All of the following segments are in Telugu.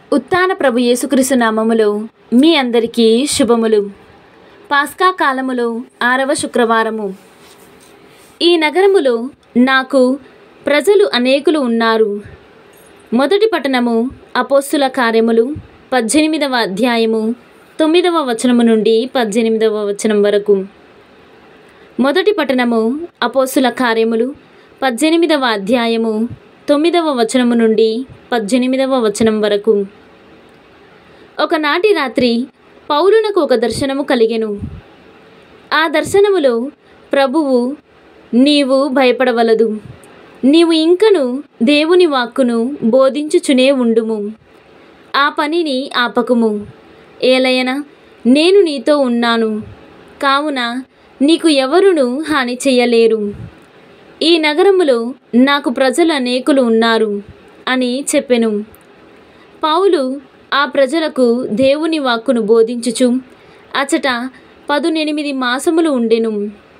ఉత్తాన ప్రభు యేసుక్రీస్తు నామములో మీ అందరికీ శుభములు పాస్కా కాలములో ఆరవ శుక్రవారము ఈ నగరములో నాకు ప్రజలు అనేకులు ఉన్నారు మొదటి పట్టణము అపోస్తుల కార్యములు పద్దెనిమిదవ అధ్యాయము తొమ్మిదవ వచనము నుండి పద్దెనిమిదవ వచనం వరకు మొదటి పట్టణము అపోస్తుల కార్యములు పద్దెనిమిదవ అధ్యాయము తొమ్మిదవ వచనము నుండి పద్దెనిమిదవ వచనం వరకు ఒకనాటి రాత్రి పౌలునకు ఒక దర్శనము కలిగెను ఆ దర్శనములో ప్రభువు నీవు భయపడవలదు నీవు ఇంకను దేవుని వాక్కును బోధించుచునే ఉండుము ఆ పనిని ఆపకుము ఏలయన నేను నీతో ఉన్నాను కావున నీకు ఎవరును హాని చెయ్యలేరు ఈ నగరములో నాకు ప్రజలు అనేకులు ఉన్నారు అని చెప్పెను పౌలు ఆ ప్రజలకు దేవుని వాక్కును బోధించుచు అచట పదునెనిమిది మాసములు ఉండెను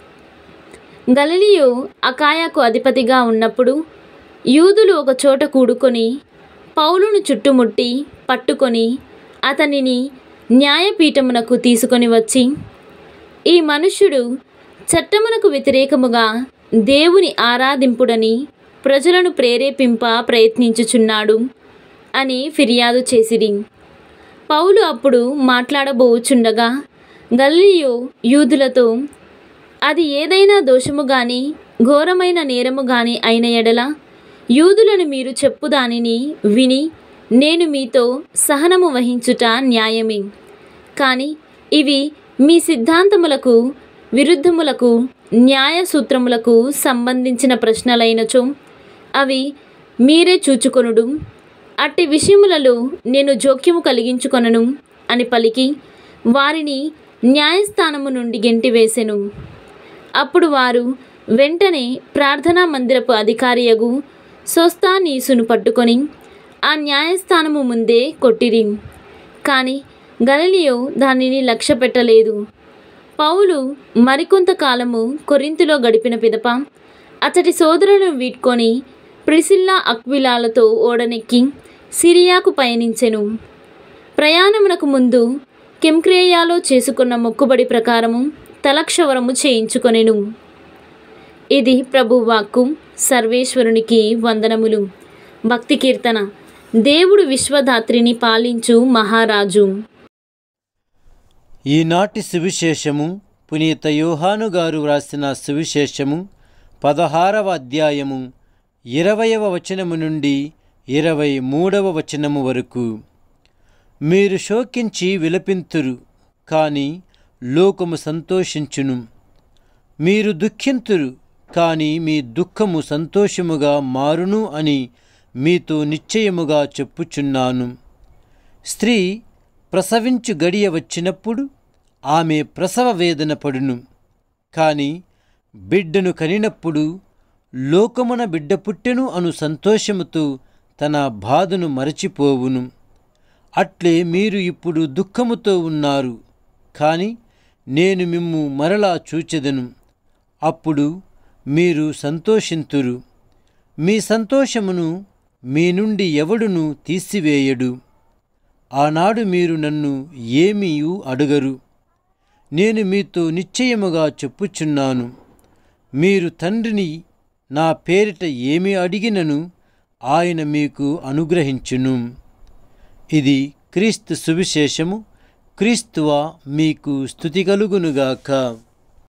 గలిలియో అకాయాకు అధిపతిగా ఉన్నప్పుడు యూదులు ఒక చోట కూడుకొని పౌలును చుట్టుముట్టి పట్టుకొని అతనిని న్యాయపీఠమునకు తీసుకొని వచ్చి ఈ మనుష్యుడు చట్టమునకు వ్యతిరేకముగా దేవుని ఆరాధింపుడని ప్రజలను ప్రేరేపింప ప్రయత్నించుచున్నాడు అని ఫిర్యాదు చేసిరి పౌలు అప్పుడు మాట్లాడబోచుండగా గల్లియో యూదులతో అది ఏదైనా దోషము గాని ఘోరమైన నేరము గాని అయిన ఎడల యూదులను మీరు చెప్పు దానిని విని నేను మీతో సహనము వహించుట న్యాయమే కానీ ఇవి మీ సిద్ధాంతములకు విరుద్ధములకు న్యాయ సూత్రములకు సంబంధించిన ప్రశ్నలైనచో అవి మీరే చూచుకొనుడు అట్టి విషయములలో నేను జోక్యము కలిగించుకొనను అని పలికి వారిని న్యాయస్థానము నుండి గెంటివేసెను అప్పుడు వారు వెంటనే ప్రార్థనా మందిరపు అధికారియగు సోస్తానీసును పట్టుకొని ఆ న్యాయస్థానము ముందే కొట్టిరి కానీ గలలియో దానిని లక్ష్య పెట్టలేదు పౌలు మరికొంత కాలము కొరింతిలో గడిపిన పిదప అతడి సోదరులను వీడ్కొని ప్రిసిల్లా అక్విలాలతో ఓడనెక్కి సిరియాకు పయనించెను ప్రయాణమునకు ముందు కెంక్రేయాలో చేసుకున్న మొక్కుబడి ప్రకారము తలక్షవరము చేయించుకొనెను ఇది ప్రభు వాక్కు సర్వేశ్వరునికి వందనములు భక్తి కీర్తన దేవుడు విశ్వధాత్రిని పాలించు మహారాజు ఈనాటి సువిశేషము పునీత యోహాను గారు వ్రాసిన సువిశేషము పదహారవ అధ్యాయము ఇరవయవ వచనము నుండి ఇరవై మూడవ వచనము వరకు మీరు శోకించి విలపింతురు కాని లోకము సంతోషించును మీరు దుఃఖింతురు కాని మీ దుఃఖము సంతోషముగా మారును అని మీతో నిశ్చయముగా చెప్పుచున్నాను స్త్రీ ప్రసవించు గడియ వచ్చినప్పుడు ఆమె ప్రసవ వేదన పడును కాని బిడ్డను కనినప్పుడు లోకమున బిడ్డ పుట్టెను అను సంతోషముతో తన బాధను మరచిపోవును అట్లే మీరు ఇప్పుడు దుఃఖముతో ఉన్నారు కాని నేను మిమ్ము మరలా చూచెదను అప్పుడు మీరు సంతోషింతురు మీ సంతోషమును మీ నుండి ఎవడును తీసివేయడు ఆనాడు మీరు నన్ను ఏమీయూ అడగరు నేను మీతో నిశ్చయముగా చెప్పుచున్నాను మీరు తండ్రిని నా పేరిట ఏమి అడిగినను ఆయన మీకు అనుగ్రహించును ఇది క్రీస్తు సువిశేషము క్రీస్తువ మీకు స్థుతి కలుగునుగాక